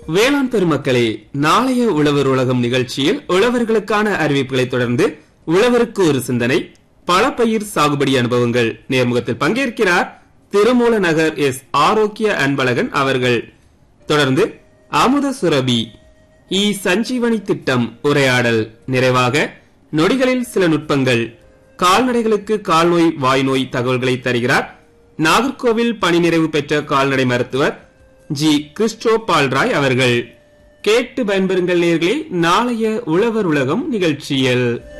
வேளாண் பெருமக்களே நாளைய உழவர் உலகம் நிகழ்ச்சியில் உழவர்களுக்கான அறிவிப்புகளை தொடர்ந்து உழவருக்கு ஒரு சிந்தனை பழப்பயிர் சாகுபடி அனுபவங்கள் நேர்முகத்தில் பங்கேற்கிறார் திருமூல நகர் எஸ் ஆரோக்கிய அன்பழகன் அவர்கள் தொடர்ந்து அமுத சுரபி இ சஞ்சீவனி திட்டம் உரையாடல் நிறைவாக நொடிகளில் சில நுட்பங்கள் கால்நடைகளுக்கு கால்நோய் வாய்நோய் தகவல்களை தருகிறார் நாகர்கோவில் பணி நிறைவு பெற்ற கால்நடை மருத்துவர் ஜி கிறிஸ்டோ பால்ராய் அவர்கள் கேட்டு பயன்பெறுங்கள் நேர்களே நாளைய உழவர் உலகம் நிகழ்ச்சியில்